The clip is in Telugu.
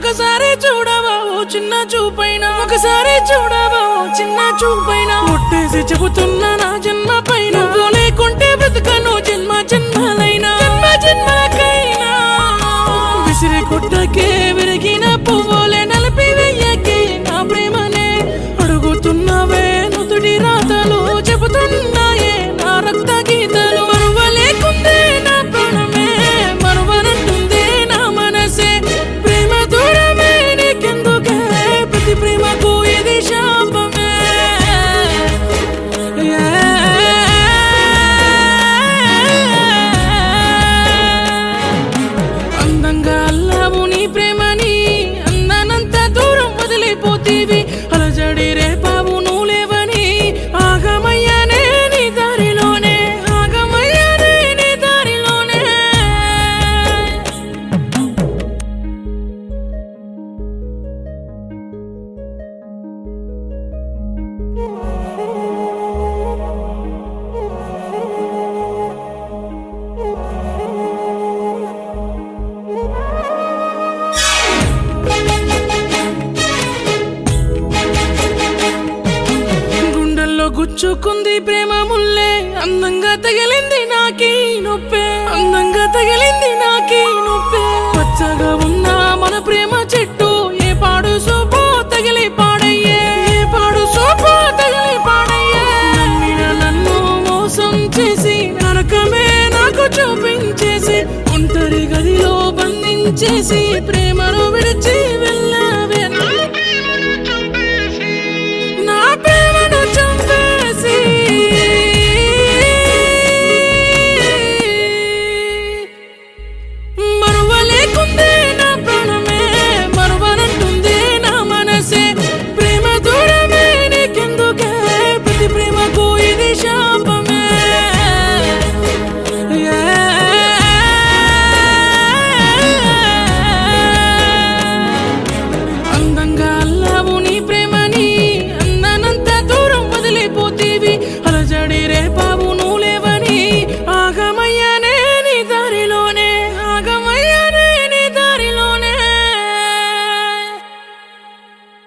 ఒకసారి చూడవా ఓ చిన్న చూపైన ఒకసారి చూడవా ఓ చిన్న చూపైన ముట్టేసి చెబుతున్నా నా జన్మ పైన నువ్వు లేకుంటే బ్రతకను జన్మ జన్మలైనా జన్మ జన్మలకైనా విసిరి కొట్టకే విరిగిన పువ్వులే నలిపి వెయ్యకే నా ప్రేమనే అడుగుతున్నావే నుదుటి రాతలు చెబుతున్నాయే నా రక్త గీతలు మరువలేకుందే నా ప్రాణమే మరువనంటుందే నా మనసే ప్రేమ దూరమే నీకెందుకే ప్రతి ప్రేమకు ఇది శాపమే అందంగా అల్లావు నీ ప్రేమని అందనంత దూరం వదిలిపోతీవి అలజడి రేపావు నువ్వు లేవని ఆగమయ్యానే నీ దారిలోనే ఆగమయ్యానే నీ దారిలోనే గుండెల్లో గుచ్చుకుంది ప్రేమ ముల్లే అందంగా తగిలింది నాకీ నొప్పే అందంగా తగిలింది నాకీ నొప్పే పచ్చగా ఉన్న మన ప్రేమ చెట్టు ఏ పాడు సోపో తగిలి పాడయ్యే ఏ పాడు సోపో తగిలి పాడయ్యే నమ్మిన నన్ను మోసం చేసి నరకమే నాకు చూపించేసి ఒంటరి గదిలో బంధించేసి